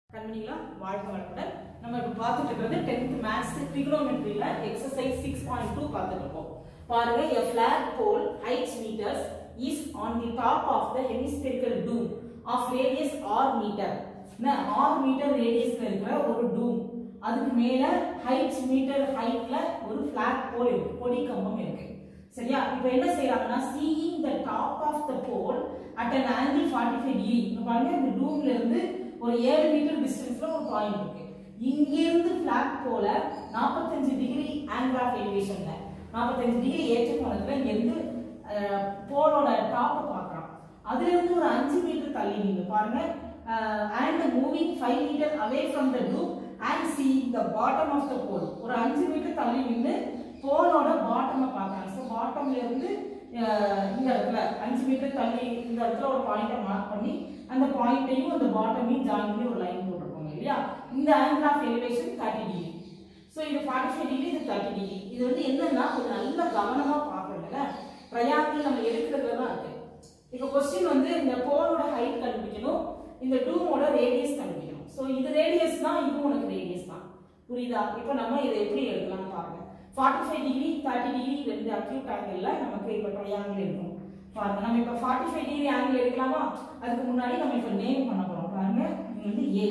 கண்மணிகளா வாழ்க வளமுடன் நம்ம இப்ப பார்த்துட்டு இருக்கிறது டென்த் மேத்ஸ் ட்ரிகோனோமெட்ரியில எக்ஸசைஸ் சிக்ஸ் பாயிண்ட் டூ பார்த்துட்டு இருக்கோம் பாருங்க a flag pole height meters is on the top of the hemispherical dome of radius r meter என்ன r மீட்டர் ரேடியஸ்ல இருக்கிற ஒரு டூம் அதுக்கு மேல ஹைட் மீட்டர் ஹைட்ல ஒரு ஃபிளாக் போல் இருக்கு கொடி கம்பம் இருக்கு சரியா இப்போ என்ன செய்யறாங்கன்னா seeing the top of the pole at an angle 45 degree இங்க பாருங்க இந்த டூம்ல இருந்து ஒரு 7 மீட்டர் டிஸ்டன்ஸ்ல ஒரு பாயிண்ட் இருக்கு இங்க இருந்து flag pole 45 degree angle of எலிவேஷன்ல 45 டிகிரி ஏற்ற கோணத்துல இங்க இருந்து போலோட டாப்பை பார்க்கறான் அதுல இருந்து ஒரு 5 மீட்டர் தள்ளி நீங்க பாருங்க and moving 5 metre away from the dome and see the bottom of the pole ஒரு 5 மீட்டர் தள்ளி நின்னு போலோட பாட்டமை பார்க்கறாங்க ஸோ பாட்டம்ல இருந்து அஹ், இந்த இடத்துல அஞ்சு மீட்டர் தள்ளி இந்த இடத்துல ஒரு பாயிண்டை மார்க் பண்ணி அந்த பாயிண்ட்டையும் அந்த பாட்டமையும் ஜாயின் பண்ணி ஒரு லைன் போட்டிருப்பாங்க இல்லையா இந்த angle of elevation thirty degree so இது ஃபார்ட்டி ஃபைவ் டிகிரி இது தேர்ட்டி டிகிரி இது வந்து என்னன்னா ஒரு நல்ல கவனமா பார்க்கணும்ல ட்ரையாங்கிள் நம்ம எடுக்கிறதுல தான் இருக்கு இப்போ கொஸ்டின் வந்து இந்த போலோட ஹைட் கண்டுபிடிக்கணும் இந்த டூமோட ரேடியஸ் கண்டுபிடிக்கணும் ஸோ இது ரேடியஸ் தான் இது உனக்கு ரேடியஸ் தான் புரியுதா இப்போ நம்ம இதை எப்படி எடுக்கலாம்னு பாருங்க forty five degree thirty degree ரெண்டு அக்யூட் ஆங்கிளில் நமக்கு இப்போ ட்ரையாங்கிள் இருக்கும் பாருங்க நம்ம இப்போ ஃபார்ட்டி ஃபைவ் டிகிரி ஆங்கிள் எடுக்கலாமா அதுக்கு முன்னாடி நம்ம இப்போ நேம் பண்ண போறோம் பாருங்க இது வந்து ஏ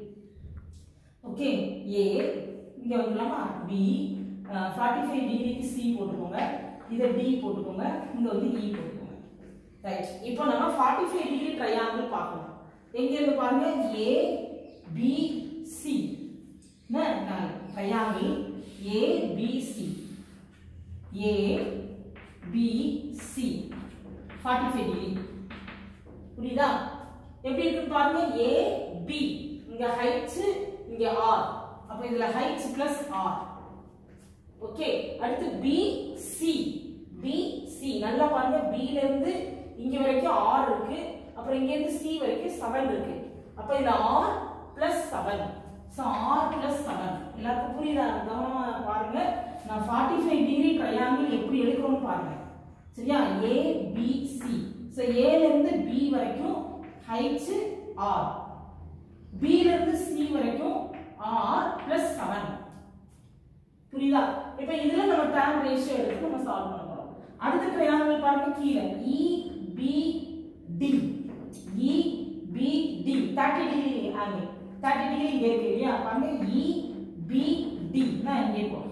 ஓகே ஏ இங்க வந்துலாமா பி ஃபார்ட்டி ஃபைவ் டிகிரிக்கு சி போட்டுக்கோங்க இதை டி போட்டுக்கோங்க இங்க வந்து இ போட்டுக்கோங்க ரைட் இப்போ நம்ம ஃபார்ட்டி ஃபைவ் டிகிரி ட்ரையாங்கிள் பார்க்கணும் எங்க இருந்து பாருங்க A B C triangle A B C A B C forty five degree புரியுதா எப்படி இருக்குன்னு பாருங்க ஏ பி இங்க ஹைட்ஸ் இங்க ஆர் அப்ப இதுல ஹைட்ஸ் பிளஸ் ஆர் ஓகே அடுத்து பி சி பி சி நல்லா பாருங்க B ல இருந்து இங்க வரைக்கும் ஆர் இருக்கு அப்புறம் இங்க இருந்து சி வரைக்கும் செவன் இருக்கு அப்ப இதுல R plus seven so R plus seven எல்லாருக்கும் புரியுதா கவனமா பாருங்க நான் ஃபார்ட்டி ஃபைவ் டிகிரி ட்ரையாங்கிள் எப்படி எடுக்கிறோம்னு பாருங்க சரியா ஏ பி சி ஸோ ஏல இருந்து பி வரைக்கும் ஹைட்ஸ் ஆர் பில இருந்து சி வரைக்கும் ஆர் பிளஸ் செவன் புரியுதா இப்போ இதுல நம்ம டேன் ரேஷியோ எடுத்து நம்ம சால்வ் பண்ண போறோம் அடுத்த ட்ரையாங்கிள் பாருங்க கீழே E B D E B D thirty degree angle thirty degree இங்க இருக்கு இல்லையா பாருங்க இ பி டி நான் இங்கே போறோம்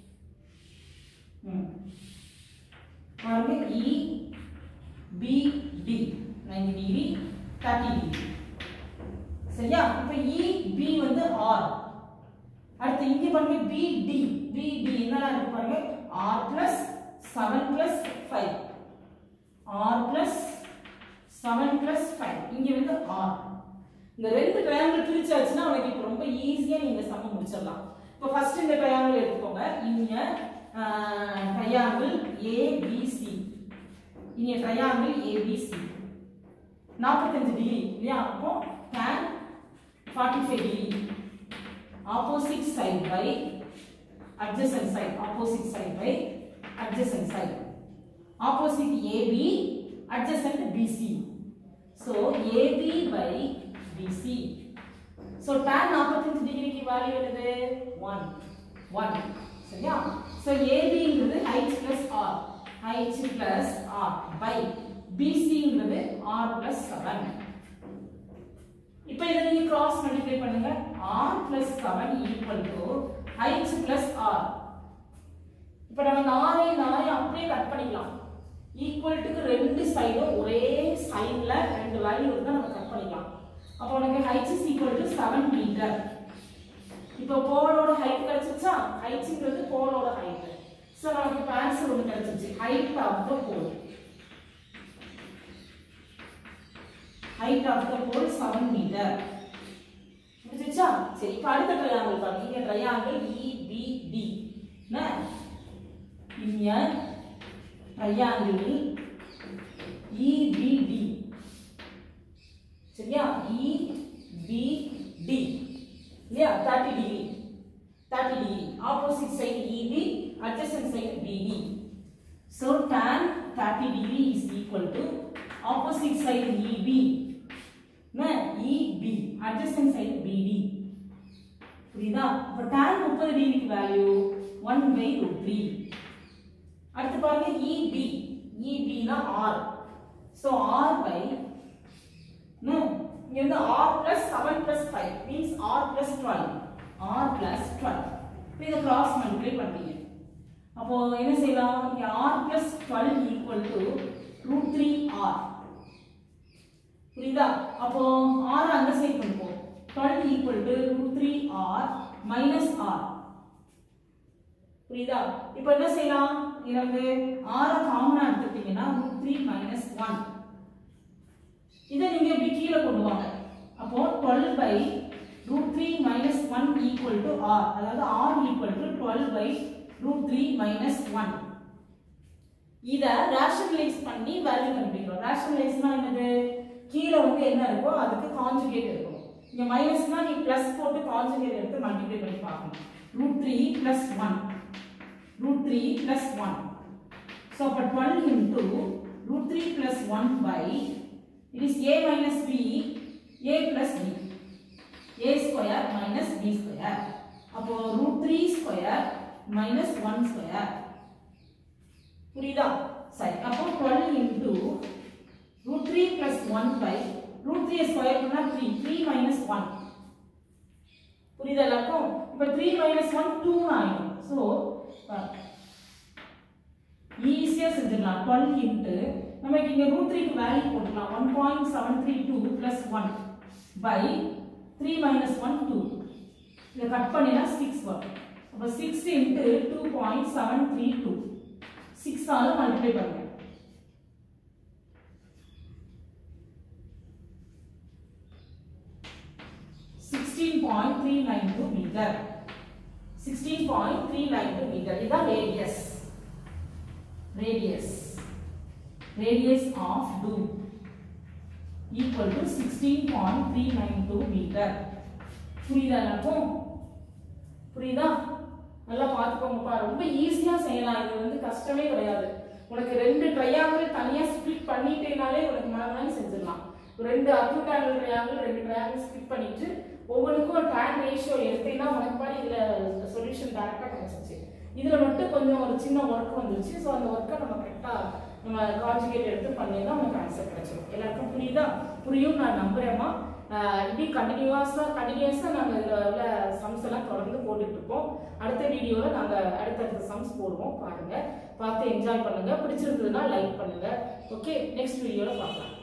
ம் பாருங்க E B D ninety degree thirty degree சரியா இப்போ இ பி வந்து ஆர் அடுத்து இங்க பாருங்க பி டி பி டி என்னலாம் இருக்கு பாருங்க R plus seven plus five R plus seven plus five இங்க வந்து ஆர் இந்த ரெண்டு ட்ரையாங்கிள் பிரிச்சாச்சுன்னா உனக்கு இப்போ ரொம்ப ஈஸியா நீங்க சம முடிச்சிடலாம் இப்போ ஃபர்ஸ்ட் இந்த ட்ரையாங்கிள் எடுத்துக்கோங்க இங்க ட்ரையாங்கிள் ஏபிசி இங்க ட்ரையாங்கிள் ஏபிசி நாற்பத்தஞ்சு டிகிரி இல்லையா அப்போ tan 45 degree opposite side by adjacent side opposite side by adjacent side opposite AB adjacent BC so AB by BC so tan 45 டிகிரிக்கு வேல்யூ என்னது 1 1 சரியா so AB ங்கிறது h plus r h plus r by BC ங்கிறது r plus 7 இப்போ இதை நீங்க cross multiply பண்ணுங்க r plus 7 equal to h plus r இப்போ நம்ம நாரே நாரே அப்படியே கட் பண்ணிக்கலாம் ஈக்குவல் டுக்கு ரெண்டு சைடும் ஒரே சைடுல ரெண்டு வேல்யூ இருந்தா நம்ம கட் பண்ணிக்கலாம் அப்போ உனக்கு h is equal to 7 metre இப்போ போலோட ஹைட் கிடைச்சிருச்சா ஹைட்ங்கிறது போலோட ஹைட் ஸோ நமக்கு இப்போ ஆன்சர் ஒன்று கிடைச்சிருச்சு height of the pole height of the pole 7 meter புரிஞ்சுச்சா சரி இப்போ அடுத்த ட்ரையாங்கிள் பாருங்க இங்க ட்ரையாங்கிள் EBD என்ன இங்க ட்ரையாங்கிள் EBD சரியா EBD இல்லையா 30 டிகிரி 30 டிகிரி opposite side EB adjacent side BD so tan 30 degree is equal to opposite side EB என்ன EB adjacent side BD புரியுதா அப்ப tan முப்பது டிகிரிக்கு value one by root three அடுத்து பாருங்க EB EB னா R so R by no இங்க வந்து R plus 7 plus 5 means R plus 12 R plus 12 இப்போ இதை கிராஸ் மல்டிப்ளை பண்றீங்க அப்போ என்ன செய்யலாம் இங்க R plus 12 equal to root 3 R புரியுதா அப்போ R அந்த சைடு கொண்டு போ 12 equal to root 3 R minus R புரியுதா இப்போ என்ன செய்யலாம் எனக்கு R காமனா எடுத்துட்டீங்கன்னா root 3 minus 1 இதை நீங்க இப்படி கீழே கொண்டு வாங்க அப்போ 12 by root 3 minus 1 equal to R அதாவது R equal to 12 by root 3 minus 1 இத ரேஷனலைஸ் பண்ணி வேல்யூ கண்டுபிடிக்கிறோம் ரேஷனலைஸ்னா என்னது கீழே வந்து என்ன இருக்கோ அதுக்கு கான்ஜுகேட் இருக்கும் இங்க மைனஸ்னா நீ பிளஸ் போட்டு கான்ஜுகேட் எடுத்து மல்டிப்ளை பண்ணி பார்க்கணும் root three plus one root three plus one so அப்போ twelve into root three plus one by it is A minus B A plus B A square minus B square அப்போ root three square minus one square புரியுதா சரி அப்போ 12 into root three plus one by root three square பண்ணா three three minus one புரியுதா எல்லாருக்கும் இப்போ three minus one two ஆயிடும் so ஈஸியாக செஞ்சிடலாம் டுவெல் இன்ட்டு நமக்கு இங்கே ரூட் த்ரீக்கு வேல்யூ போட்டுக்கலாம் one point seven three two plus one by three minus one two இதை கட் பண்ணினா சிக்ஸ் வரும் அப்போ six into two point seven three two six ஆல மல்டிப்ளை பண்ணுங்க sixteen point three nine two metre sixteen point three nine two metre இதுதான் radius radius radius of dome equal to sixteen point three nine two metre புரியுதா எல்லாருக்கும் புரியுதா நல்லா பார்த்துக்கோங்கப்பா ரொம்ப ஈஸியா செய்யலாம் இது வந்து கஷ்டமே கிடையாது உனக்கு ரெண்டு ட்ரையாங்கிள் தனியா ஸ்ப்ளிட் பண்ணிட்டேனாலே உனக்கு மனமனு செஞ்சிடலாம் ஒரு ரெண்டு அக்யூட் ஆங்கிள் ட்ரையாங்கிள் ரெண்டு ட்ரையாங்கிள் ஸ்ப்ளிட் பண்ணிட்டு ஒவ்வொன்றுக்கும் ஒரு டேன் ரேஷியோ எடுத்தீங்கன்னா உனக்கு பாரு இதுல சொல்யூஷன் டேரக்டா கிடைச்சிச்சு இதுல மட்டும் கொஞ்சம் ஒரு சின்ன ஒர்க் வந்துருச்சு ஸோ அந்த ஒர்க்கை நம்ம கரெக்டா நம்ம கான்ஜுகேட் எடுத்து பண்ணீங்கன்னா உனக்கு ஆன்சர் கிடைச்சிடும் எல்லாருக்கும் புரியுதா புரியும் நான் நம்புறேம்மா ஆஹ் இப்படி கண்டினியூஸாக கண்டினியூஸாக நாங்கள் இதில் உள்ள சம்ஸ் எல்லாம் தொடர்ந்து போட்டுட்டு இருப்போம் அடுத்த வீடியோவில் நாங்கள் அடுத்தடுத்த சம்ஸ் போடுவோம் பாருங்கள் பார்த்து என்ஜாய் பண்ணுங்கள் பிடிச்சிருந்ததுன்னா லைக் பண்ணுங்கள் ஓகே நெக்ஸ்ட் வீடியோவில் பார்க்கலாம்